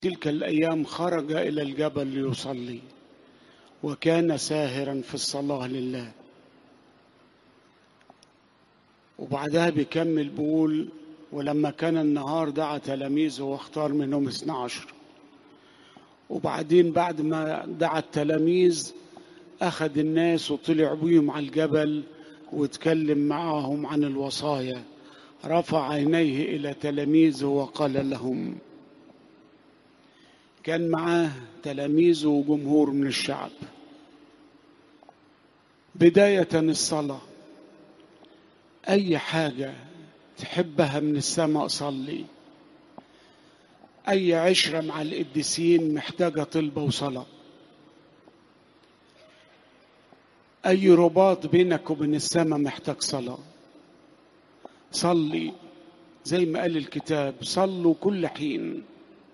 تلك الأيام خرج إلى الجبل ليصلي وكان ساهرا في الصلاة لله وبعدها بيكمل بيقول ولما كان النهار دعا تلاميذه واختار منهم اثنى عشر وبعدين بعد ما دعا التلاميذ أخذ الناس وطلع بيهم على الجبل واتكلم معهم عن الوصايا رفع عينيه إلى تلاميذه وقال لهم كان معاه تلاميذه وجمهور من الشعب بداية الصلاة أي حاجة تحبها من السماء صلي أي عشرة مع القديسين محتاجة طلبة وصلاة أي رباط بينك وبين السماء محتاج صلاة صلي زي ما قال الكتاب صلوا كل حين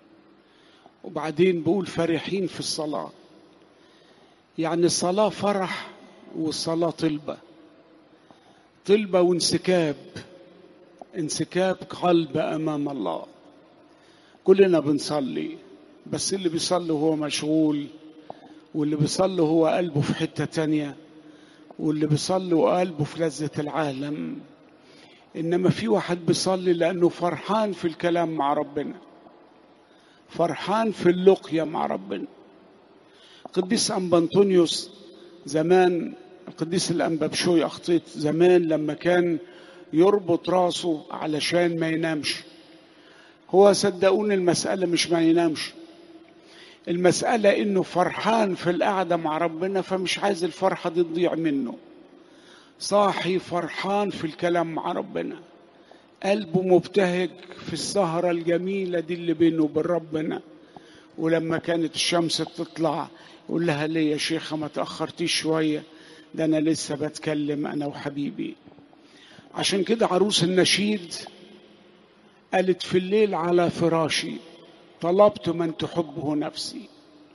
وبعدين بقول فرحين في الصلاة يعني الصلاة فرح والصلاة طلبة طلبة وانسكاب انسكاب قلب أمام الله كلنا بنصلي بس اللي بيصلي هو مشغول واللي بيصلي هو قلبه في حتة تانية واللي بيصلي وقلبه في لذة العالم إنما في واحد بيصلي لأنه فرحان في الكلام مع ربنا فرحان في اللقية مع ربنا القديس أنبنطونيوس زمان القديس الأنبابشوي أخطيت زمان لما كان يربط راسه علشان ما ينامش هو صدقوني المسألة مش ما ينامش المسألة إنه فرحان في القعدة مع ربنا فمش عايز الفرحة دي تضيع منه صاحي فرحان في الكلام مع ربنا قلبه مبتهج في السهرة الجميلة دي اللي بينه وبين ربنا ولما كانت الشمس تطلع يقول لها ليه يا شيخة ما تأخرتيش شوية ده أنا لسه بتكلم أنا وحبيبي عشان كده عروس النشيد قالت في الليل على فراشي طلبت من تحبه نفسي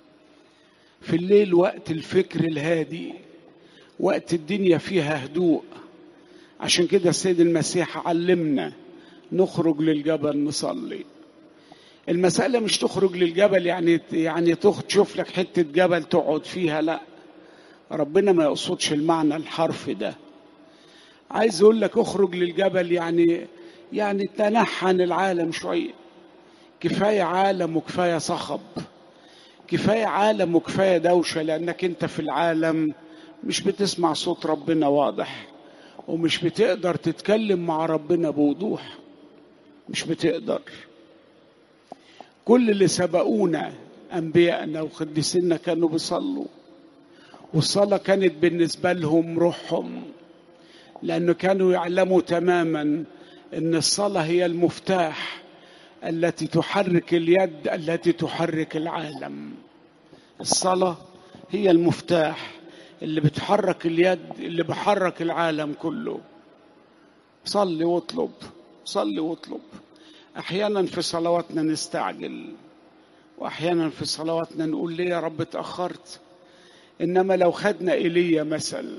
في الليل وقت الفكر الهادي وقت الدنيا فيها هدوء عشان كده السيد المسيح علمنا نخرج للجبل نصلي المسألة مش تخرج للجبل يعني يعني تشوف لك حتة جبل تقعد فيها لا ربنا ما يقصدش المعنى الحرفي ده عايز اقول لك اخرج للجبل يعني يعني تنحى عن العالم شويه كفايه عالم وكفايه صخب كفايه عالم وكفايه دوشه لانك انت في العالم مش بتسمع صوت ربنا واضح ومش بتقدر تتكلم مع ربنا بوضوح مش بتقدر كل اللي سبقونا انبيائنا وقديسينا كانوا بيصلوا والصلاه كانت بالنسبه لهم روحهم لانه كانوا يعلموا تماما ان الصلاه هي المفتاح التي تحرك اليد التي تحرك العالم الصلاه هي المفتاح اللي بتحرك اليد اللي بحرك العالم كله صلي واطلب صلي واطلب احيانا في صلواتنا نستعجل واحيانا في صلواتنا نقول ليه يا رب اتاخرت انما لو خدنا ايليا مثل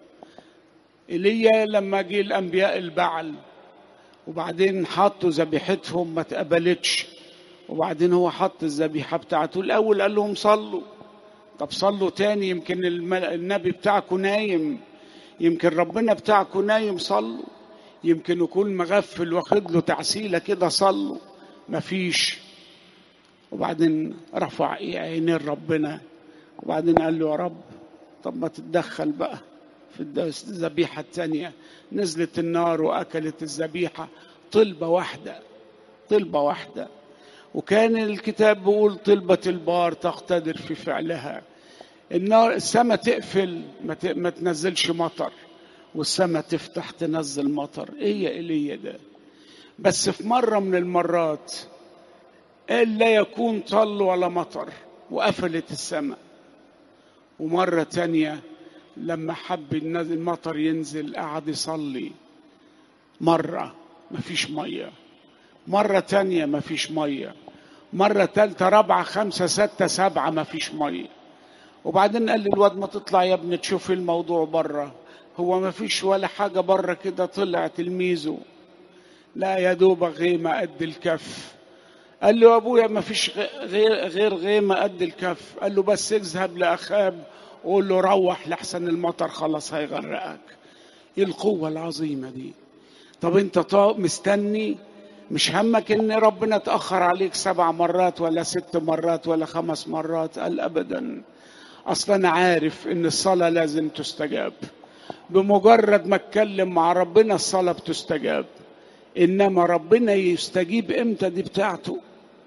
ايليا لما جه الانبياء البعل وبعدين حطوا ذبيحتهم ما اتقبلتش وبعدين هو حط الذبيحه بتاعته الاول قال لهم صلوا طب صلوا تاني يمكن النبي بتاعكم نايم يمكن ربنا بتاعكم نايم صلوا يمكن يكون مغفل واخد له تعسيله كده صلوا مفيش وبعدين رفع عينين ربنا وبعدين قال له يا رب طب ما تتدخل بقى في الذبيحة الثانية نزلت النار وأكلت الذبيحة طلبة واحدة طلبة واحدة وكان الكتاب بيقول طلبة البار تقتدر في فعلها النار السماء تقفل ما, ما تنزلش مطر والسماء تفتح تنزل مطر ايه يا ايليا ده بس في مرة من المرات قال لا يكون طل ولا مطر وقفلت السماء ومرة تانية لما حب المطر ينزل قعد يصلي مرة مفيش مية مرة تانية مفيش مية مرة تالتة رابعة خمسة ستة سبعة مفيش مية وبعدين قال للواد ما تطلع يا ابني تشوف الموضوع بره هو مفيش ولا حاجة بره كده طلع تلميذه لا يا دوب غيمة قد الكف قال له يا ابويا ما فيش غير غير غيمه قد الكف قال له بس اذهب لاخاب وقول له روح لحسن المطر خلاص هيغرقك ايه القوه العظيمه دي طب انت طا- مستني مش همك ان ربنا اتاخر عليك سبع مرات ولا ست مرات ولا خمس مرات قال ابدا اصلا انا عارف ان الصلاه لازم تستجاب بمجرد ما اتكلم مع ربنا الصلاه بتستجاب انما ربنا يستجيب امتى دي بتاعته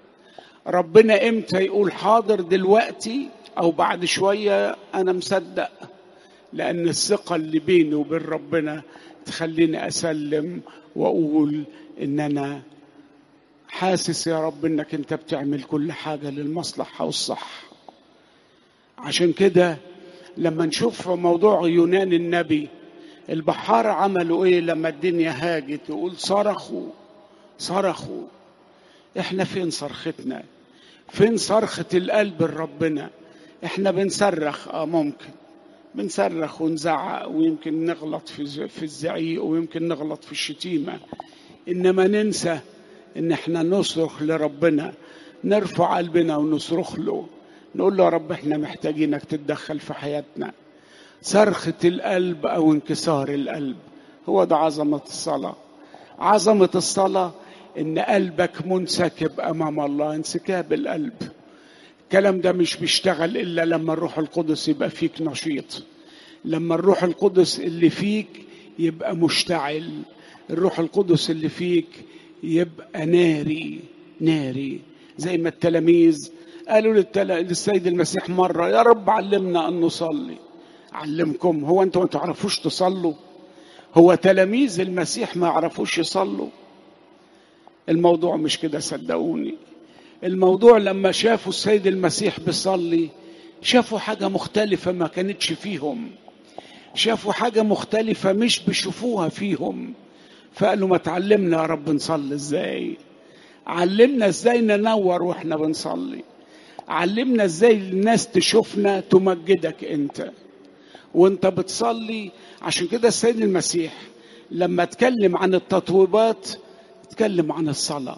ربنا امتى يقول حاضر دلوقتي او بعد شويه انا مصدق لان الثقه اللي بيني وبين ربنا تخليني اسلم واقول ان انا حاسس يا رب انك انت بتعمل كل حاجه للمصلحه والصح عشان كده لما نشوف موضوع يونان النبي البحار عملوا ايه لما الدنيا هاجت يقول صرخوا صرخوا احنا فين صرختنا فين صرخة القلب لربنا احنا بنصرخ اه ممكن بنصرخ ونزعق ويمكن نغلط في ز- في الزعيق ويمكن نغلط في الشتيمة انما ننسى ان احنا نصرخ لربنا نرفع قلبنا ونصرخ له نقول له يا رب احنا محتاجينك تتدخل في حياتنا صرخة القلب أو انكسار القلب هو ده عظمة الصلاة عظمة الصلاة إن قلبك منسكب أمام الله انسكاب القلب الكلام ده مش بيشتغل إلا لما الروح القدس يبقى فيك نشيط لما الروح القدس اللي فيك يبقى مشتعل الروح القدس اللي فيك يبقى ناري ناري زي ما التلاميذ قالوا للتل... للسيد المسيح مرة يا رب علمنا أن نصلي علمكم هو أنتوا ما تعرفوش تصلوا هو تلاميذ المسيح ما يعرفوش يصلوا الموضوع مش كده صدقوني الموضوع لما شافوا السيد المسيح بيصلي شافوا حاجة مختلفة ما كانتش فيهم شافوا حاجة مختلفة مش بيشوفوها فيهم فقالوا ما تعلمنا يا رب نصلي ازاي علمنا ازاي ننور واحنا بنصلي علمنا ازاي الناس تشوفنا تمجدك انت وانت بتصلي عشان كده السيد المسيح لما اتكلم عن التطويبات اتكلم عن الصلاة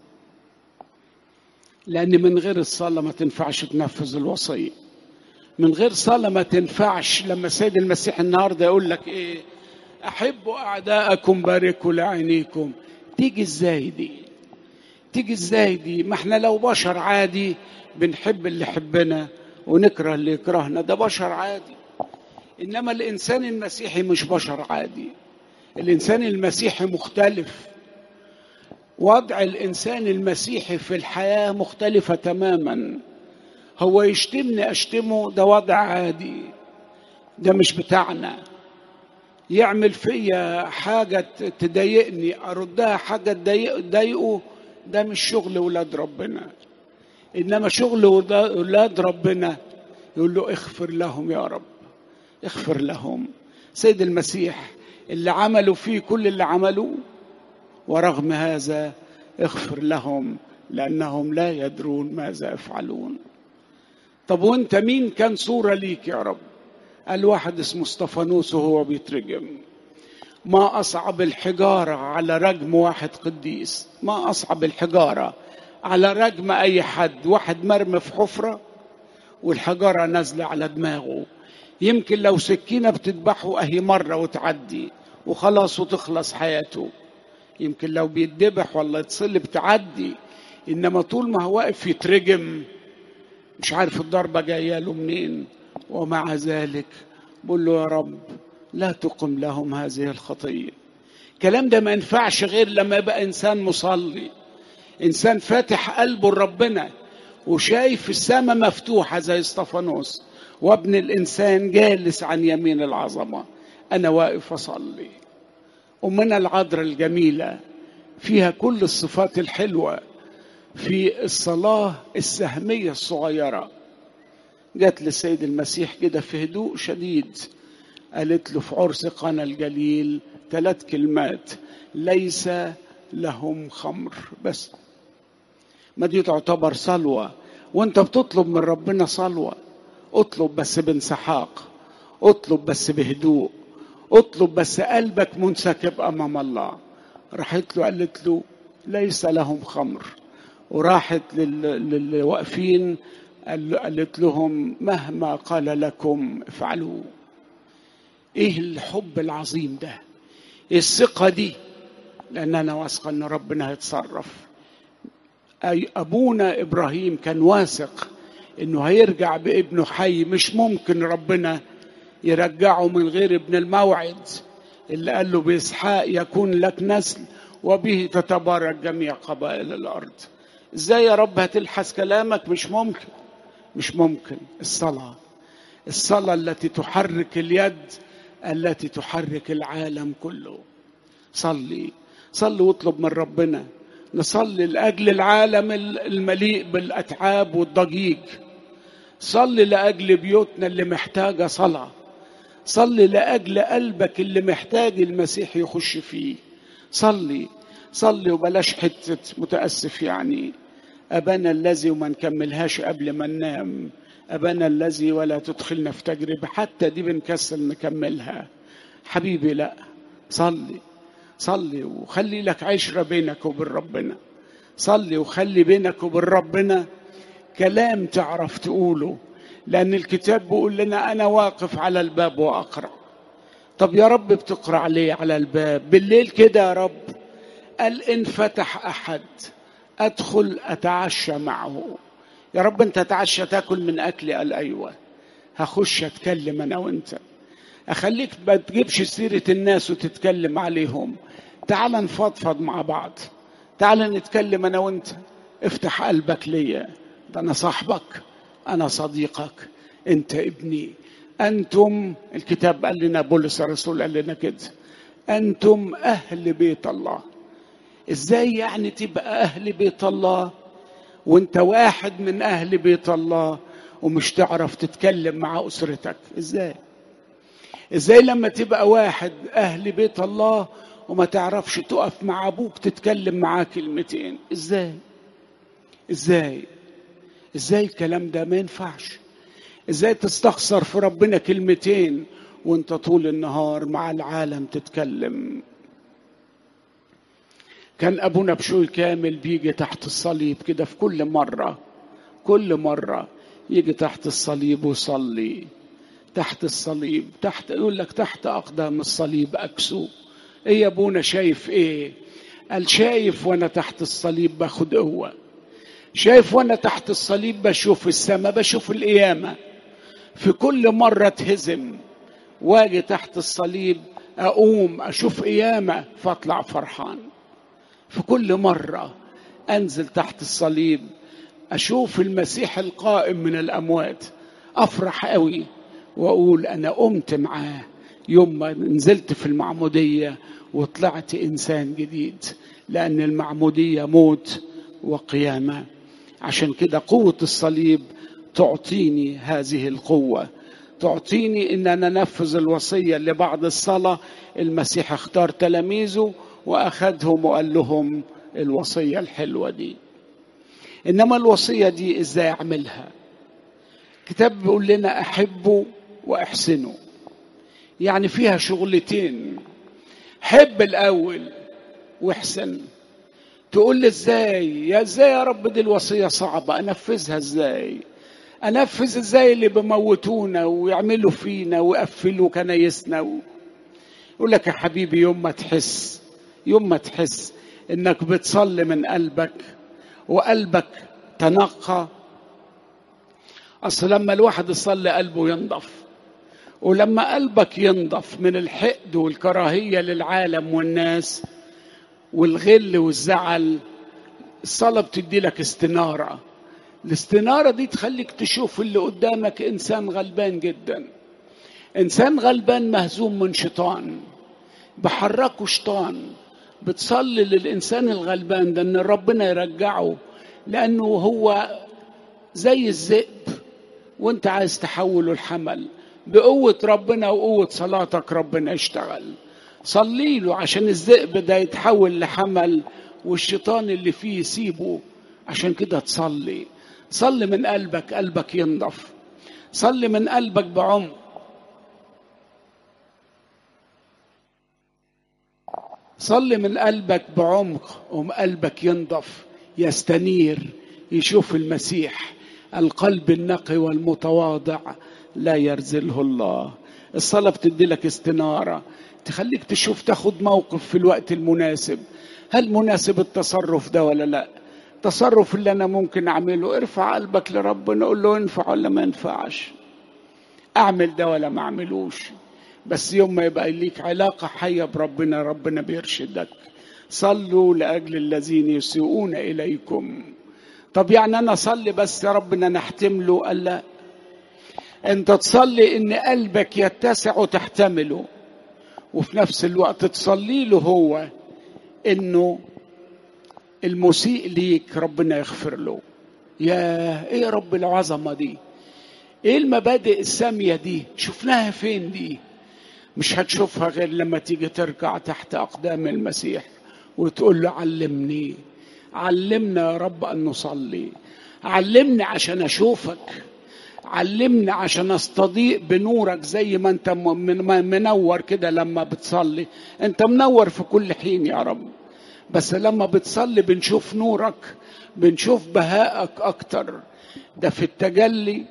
لأن من غير الصلاة ما تنفعش تنفذ الوصية من غير صلاة ما تنفعش لما السيد المسيح النهاردة يقول لك ايه أحبوا أعداءكم باركوا لعينيكم تيجي ازاي دي تيجي ازاي دي ما احنا لو بشر عادي بنحب اللي يحبنا ونكره اللي يكرهنا ده بشر عادي انما الانسان المسيحي مش بشر عادي الانسان المسيحي مختلف وضع الانسان المسيحي في الحياه مختلفه تماما هو يشتمني اشتمه ده وضع عادي ده مش بتاعنا يعمل فيا حاجه تضايقني اردها حاجه تضايق- تضايقه ده مش شغل ولاد ربنا انما شغل ولاد ربنا يقول له اغفر لهم يا رب اغفر لهم سيد المسيح اللي عملوا فيه كل اللي عملوه ورغم هذا اغفر لهم لانهم لا يدرون ماذا يفعلون طب وانت مين كان صوره ليك يا رب قال واحد اسمه استفانوس وهو بيترجم ما اصعب الحجاره على رجم واحد قديس ما اصعب الحجاره على رجم اي حد واحد مرمي في حفره والحجاره نازله على دماغه يمكن لو سكينه بتذبحه اهي مره وتعدي وخلاص وتخلص حياته يمكن لو بيتذبح ولا يتصلب تعدي انما طول ما هو واقف يترجم مش عارف الضربه جايه له منين ومع ذلك بقول له يا رب لا تقم لهم هذه الخطيه الكلام ده ما ينفعش غير لما يبقى انسان مصلي انسان فاتح قلبه لربنا وشايف السماء مفتوحه زي اسطفانوس وابن الانسان جالس عن يمين العظمه انا واقف اصلي امنا العذراء الجميله فيها كل الصفات الحلوه في الصلاه السهميه الصغيره جت للسيد المسيح كده في هدوء شديد قالت له في عرس قنا الجليل ثلاث كلمات ليس لهم خمر بس ما دي تعتبر صلوة وانت بتطلب من ربنا صلوة اطلب بس بانسحاق اطلب بس بهدوء اطلب بس قلبك منسكب امام الله راحت له قالت له ليس لهم خمر وراحت للي واقفين قالت لهم مهما قال لكم افعلوا ايه الحب العظيم ده إيه الثقة دي لأن أنا واثقة إن ربنا هيتصرف أي أبونا إبراهيم كان واثق إنه هيرجع بابنه حي مش ممكن ربنا يرجعه من غير ابن الموعد اللي قال له بإسحاق يكون لك نسل وبه تتبارك جميع قبائل الأرض إزاي يا رب هتلحس كلامك مش ممكن مش ممكن الصلاة الصلاة التي تحرك اليد التي تحرك العالم كله صلي صلي واطلب من ربنا نصلي لاجل العالم المليء بالاتعاب والضجيج صلي لاجل بيوتنا اللي محتاجه صلاه صلي لاجل قلبك اللي محتاج المسيح يخش فيه صلي صلي وبلاش حته متاسف يعني ابانا الذي وما نكملهاش قبل ما ننام أبانا الذي ولا تدخلنا في تجربة حتى دي بنكسل نكملها حبيبي لا صلي صلي وخلي لك عشرة بينك وبين ربنا صلي وخلي بينك وبين ربنا كلام تعرف تقوله لأن الكتاب بيقول لنا أنا واقف على الباب وأقرأ طب يا رب بتقرأ عليه على الباب بالليل كده يا رب قال إن فتح أحد أدخل أتعشى معه يا رب انت تعشى تاكل من اكلي قال ايوه هخش اتكلم انا وانت اخليك ما تجيبش سيره الناس وتتكلم عليهم تعال نفضفض مع بعض تعال نتكلم انا وانت افتح قلبك ليا ده انا صاحبك انا صديقك انت ابني انتم الكتاب قال لنا بولس الرسول قال لنا كده انتم اهل بيت الله ازاي يعني تبقى اهل بيت الله وانت واحد من اهل بيت الله ومش تعرف تتكلم مع اسرتك ازاي ازاي لما تبقى واحد اهل بيت الله وما تعرفش تقف مع ابوك تتكلم معاه كلمتين ازاي ازاي ازاي الكلام ده ما ينفعش ازاي تستخسر في ربنا كلمتين وانت طول النهار مع العالم تتكلم كان ابونا بشوي كامل بيجي تحت الصليب كده في كل مره كل مره يجي تحت الصليب ويصلي تحت الصليب تحت يقول لك تحت اقدام الصليب اكسو ايه يا ابونا شايف ايه قال شايف وانا تحت الصليب باخد قوه شايف وانا تحت الصليب بشوف السماء بشوف القيامه في كل مره اتهزم واجي تحت الصليب اقوم اشوف قيامه فاطلع فرحان في كل مرة أنزل تحت الصليب أشوف المسيح القائم من الأموات أفرح قوي وأقول أنا قمت معاه يوم ما نزلت في المعمودية وطلعت إنسان جديد لأن المعمودية موت وقيامة عشان كده قوة الصليب تعطيني هذه القوة تعطيني ان انا انفذ الوصيه اللي بعد الصلاه المسيح اختار تلاميذه واخذهم وقال لهم الوصيه الحلوه دي انما الوصيه دي ازاي اعملها كتاب بيقول لنا احبوا واحسنوا يعني فيها شغلتين حب الاول واحسن تقول لي ازاي يا ازاي يا رب دي الوصيه صعبه انفذها ازاي انفذ ازاي اللي بموتونا ويعملوا فينا ويقفلوا كنايسنا و... يقول لك يا حبيبي يوم ما تحس يوم ما تحس انك بتصلي من قلبك وقلبك تنقى اصل لما الواحد يصلي قلبه ينضف ولما قلبك ينضف من الحقد والكراهيه للعالم والناس والغل والزعل الصلاه بتدي لك استناره الاستناره دي تخليك تشوف اللي قدامك انسان غلبان جدا انسان غلبان مهزوم من شيطان بحركه شيطان بتصلي للانسان الغلبان ده ان ربنا يرجعه لانه هو زي الذئب وانت عايز تحوله الحمل بقوة ربنا وقوة صلاتك ربنا يشتغل صلي له عشان الذئب ده يتحول لحمل والشيطان اللي فيه يسيبه عشان كده تصلي صلي من قلبك قلبك ينضف صلي من قلبك بعمق صلي من قلبك بعمق وقلبك ينضف يستنير يشوف المسيح القلب النقي والمتواضع لا يرزله الله الصلاة بتدي لك استنارة تخليك تشوف تاخد موقف في الوقت المناسب هل مناسب التصرف ده ولا لا التصرف اللي انا ممكن اعمله ارفع قلبك لربنا قول له ينفع ولا ما ينفعش اعمل ده ولا ما اعملوش بس يوم ما يبقى ليك علاقة حية بربنا ربنا بيرشدك صلوا لأجل الذين يسيئون إليكم طب يعني أنا أصلي بس يا ربنا نحتم له قال لا أنت تصلي إن قلبك يتسع وتحتمله وفي نفس الوقت تصلي له هو إنه المسيء ليك ربنا يغفر له يا ايه يا رب العظمه دي ايه المبادئ الساميه دي شفناها فين دي مش هتشوفها غير لما تيجي تركع تحت اقدام المسيح وتقول له علمني علمنا يا رب ان نصلي علمني عشان اشوفك علمني عشان استضيء بنورك زي ما انت منور كده لما بتصلي انت منور في كل حين يا رب بس لما بتصلي بنشوف نورك بنشوف بهائك اكتر ده في التجلي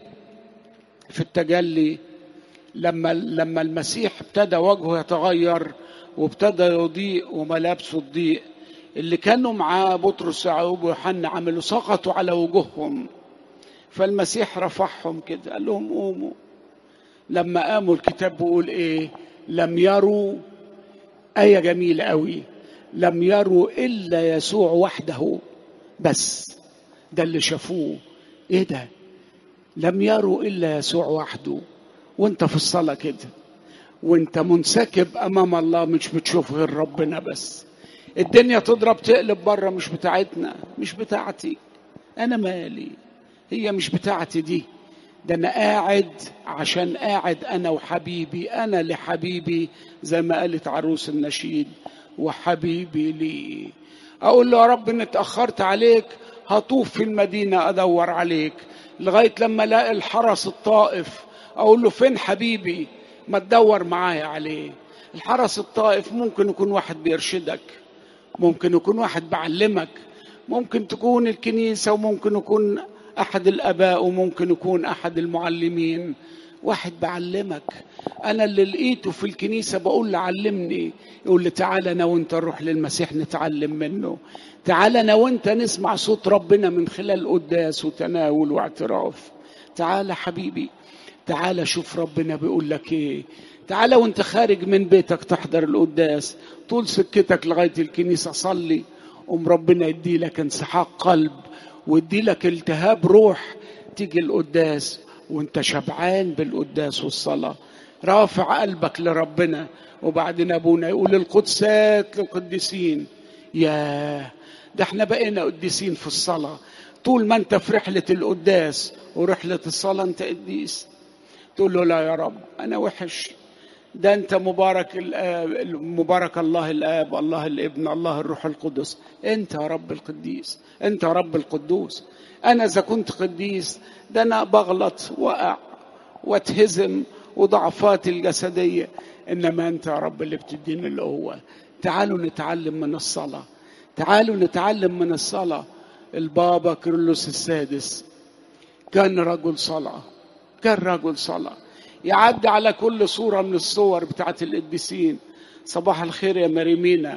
في التجلي لما لما المسيح ابتدى وجهه يتغير وابتدى يضيء وملابسه تضيء اللي كانوا معاه بطرس ويعقوب ويوحنا عملوا سقطوا على وجوههم فالمسيح رفعهم كده قال لهم قوموا لما قاموا الكتاب بيقول ايه لم يروا آية جميلة قوي لم يروا إلا يسوع وحده بس ده اللي شافوه ايه ده لم يروا إلا يسوع وحده وانت في الصلاة كده وانت منسكب أمام الله مش بتشوف غير ربنا بس الدنيا تضرب تقلب بره مش بتاعتنا مش بتاعتي أنا مالي هي مش بتاعتي دي ده انا قاعد عشان قاعد انا وحبيبي انا لحبيبي زي ما قالت عروس النشيد وحبيبي لي اقول له يا رب ان اتاخرت عليك هطوف في المدينه ادور عليك لغايه لما الاقي الحرس الطائف اقول له فين حبيبي ما تدور معايا عليه الحرس الطائف ممكن يكون واحد بيرشدك ممكن يكون واحد بعلمك ممكن تكون الكنيسه وممكن يكون احد الاباء وممكن يكون احد المعلمين واحد بعلمك انا اللي لقيته في الكنيسه بقول له علمني يقول لي تعالى انا وانت نروح للمسيح نتعلم منه تعالى انا وانت نسمع صوت ربنا من خلال قداس وتناول واعتراف تعالى حبيبي تعالى شوف ربنا بيقول لك ايه تعالى وانت خارج من بيتك تحضر القداس طول سكتك لغايه الكنيسه صلي قوم ربنا يدي لك انسحاق قلب ويدي لك التهاب روح تيجي القداس وانت شبعان بالقداس والصلاه رافع قلبك لربنا وبعدين ابونا يقول القدسات للقديسين يا ده احنا بقينا قديسين في الصلاه طول ما انت في رحله القداس ورحله الصلاه انت قديس تقول له لا يا رب انا وحش ده انت مبارك الاب مبارك الله الاب الله الابن الله الروح القدس انت يا رب القديس انت يا رب القدوس انا اذا كنت قديس ده انا بغلط واقع واتهزم وضعفاتي الجسديه انما انت يا رب اللي بتديني القوه تعالوا نتعلم من الصلاه تعالوا نتعلم من الصلاه البابا كيرلس السادس كان رجل صلاه كان رجل صلاه يعدي على كل صورة من الصور بتاعت القديسين صباح الخير يا مريمينا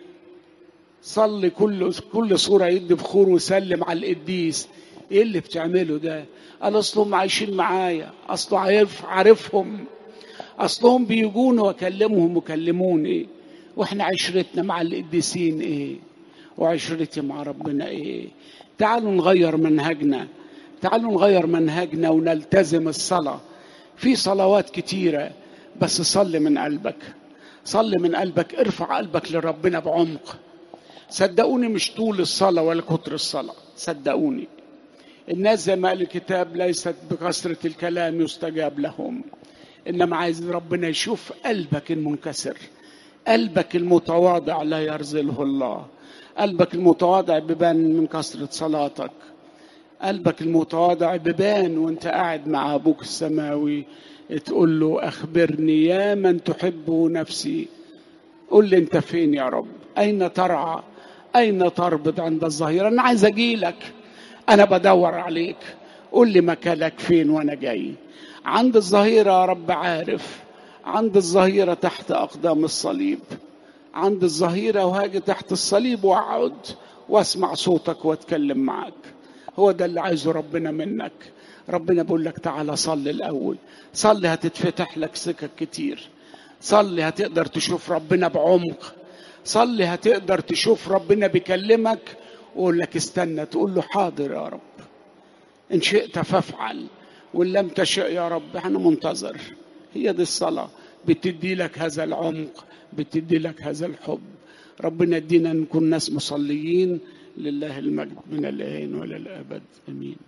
صلي كل كل صورة يدي بخور وسلم على القديس ايه اللي بتعمله ده قال اصلهم عايشين معايا اصله عارف عارفهم اصلهم بيجون واكلمهم وكلموني واحنا عشرتنا مع القديسين ايه وعشرتي مع ربنا ايه تعالوا نغير منهجنا تعالوا نغير منهجنا ونلتزم الصلاه في صلوات كتيرة بس صل من قلبك صل من قلبك ارفع قلبك لربنا بعمق صدقوني مش طول الصلاة ولا كتر الصلاة صدقوني الناس زي ما قال الكتاب ليست بكثرة الكلام يستجاب لهم إنما عايز ربنا يشوف قلبك المنكسر قلبك المتواضع لا يرزله الله قلبك المتواضع بيبان من كثرة صلاتك قلبك المتواضع ببان وانت قاعد مع ابوك السماوي تقول له اخبرني يا من تحب نفسي قل لي انت فين يا رب اين ترعى أين تربط عند الظهيرة أنا عايز أجيلك أنا بدور عليك قول لي مكانك فين وأنا جاي عند الظهيرة يا رب عارف عند الظهيرة تحت أقدام الصليب عند الظهيرة وهاجي تحت الصليب وأقعد وأسمع صوتك وأتكلم معك هو ده اللي عايزه ربنا منك ربنا بيقول لك تعالى صلي الأول صلي هتتفتح لك سكك كتير صلي هتقدر تشوف ربنا بعمق صلي هتقدر تشوف ربنا بيكلمك ويقول لك استنى تقول له حاضر يا رب إن شئت فافعل وإن لم تشئ يا رب أنا منتظر هي دي الصلاة بتدي لك هذا العمق بتدي لك هذا الحب ربنا يدينا نكون ناس مصليين لله المجد من الآن وإلى الأبد آمين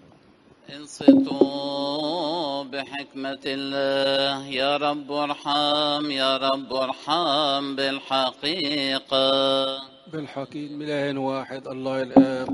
انصتوا بحكمة الله يا رب ارحم يا رب ارحم بالحقيقة بالحكيم إله واحد الله الآب